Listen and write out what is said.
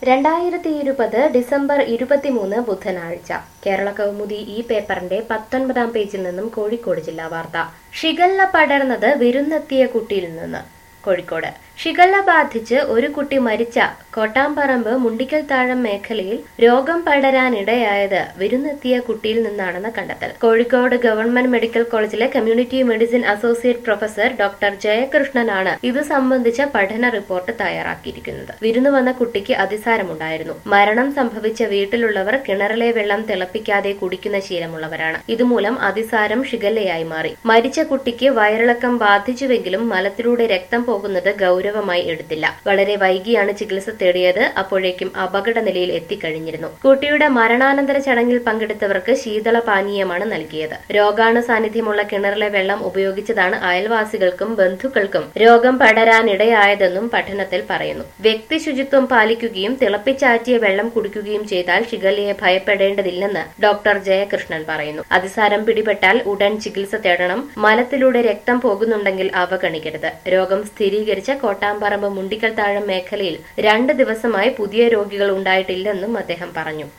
രണ്ടായിരത്തി ഇരുപത് ഡിസംബർ ഇരുപത്തിമൂന്ന് ബുധനാഴ്ച കേരള കൗമുദി ഈ പേപ്പറിന്റെ പത്തൊൻപതാം പേജിൽ നിന്നും കോഴിക്കോട് ജില്ലാ വാർത്ത ഷിഗല്ല പടർന്നത് വിരുന്നെത്തിയ കുട്ടിയിൽ നിന്ന് കോഴിക്കോട് ഷിഗല്ല ബാധിച്ച് ഒരു കുട്ടി മരിച്ച കോട്ടാമ്പറമ്പ് മുണ്ടിക്കൽ താഴം മേഖലയിൽ രോഗം പടരാനിടയായത് വിരുന്നെത്തിയ കുട്ടിയിൽ നിന്നാണെന്ന് കണ്ടെത്തൽ കോഴിക്കോട് ഗവൺമെന്റ് മെഡിക്കൽ കോളേജിലെ community medicine associate professor doctor ജയകൃഷ്ണനാണ് ഇത് സംബന്ധിച്ച പഠന റിപ്പോർട്ട് തയ്യാറാക്കിയിരിക്കുന്നത് വിരുന്നു വന്ന കുട്ടിക്ക് അതിസാരമുണ്ടായിരുന്നു മരണം സംഭവിച്ച വീട്ടിലുള്ളവർ കിണറിലെ വെള്ളം തിളപ്പിക്കാതെ കുടിക്കുന്ന ശീലമുള്ളവരാണ് ഇതുമൂലം അതിസാരം ഷിഗല്ലയായി മാറി മരിച്ച കുട്ടിക്ക് വയറിളക്കം ബാധിച്ചുവെങ്കിലും മലത്തിലൂടെ രക്തം പോകുന്നത് ഗൗരവമായി എടുത്തില്ല വളരെ വൈകിയാണ് ചികിത്സ തേടിയത് അപ്പോഴേക്കും അപകട നിലയിൽ എത്തിക്കഴിഞ്ഞിരുന്നു കുട്ടിയുടെ മരണാനന്തര ചടങ്ങിൽ പങ്കെടുത്തവർക്ക് ശീതള പാനീയമാണ് നൽകിയത് രോഗാണു സാന്നിധ്യമുള്ള കിണറിലെ വെള്ളം ഉപയോഗിച്ചതാണ് അയൽവാസികൾക്കും ബന്ധുക്കൾക്കും രോഗം പടരാനിടയായതെന്നും പഠനത്തിൽ പറയുന്നു വ്യക്തി ശുചിത്വം പാലിക്കുകയും തിളപ്പിച്ചാറ്റിയ വെള്ളം കുടിക്കുകയും ചെയ്താൽ ഷിഗല്ലയെ ഭയപ്പെടേണ്ടതില്ലെന്ന് ഡോക്ടർ ജയകൃഷ്ണൻ പറയുന്നു അതിസാരം പിടിപെട്ടാൽ ഉടൻ ചികിത്സ തേടണം മലത്തിലൂടെ രക്തം പോകുന്നുണ്ടെങ്കിൽ അവഗണിക്കരുത് രോഗം സ്ഥിരീകരിച്ച കോട്ടാമ്പറമ്പ് മുണ്ടിക്കൽ താഴം മേഖലയിൽ രണ്ട് ദിവസമായി പുതിയ രോഗികൾ ഉണ്ടായിട്ടില്ലെന്നും അദ്ദേഹം പറഞ്ഞു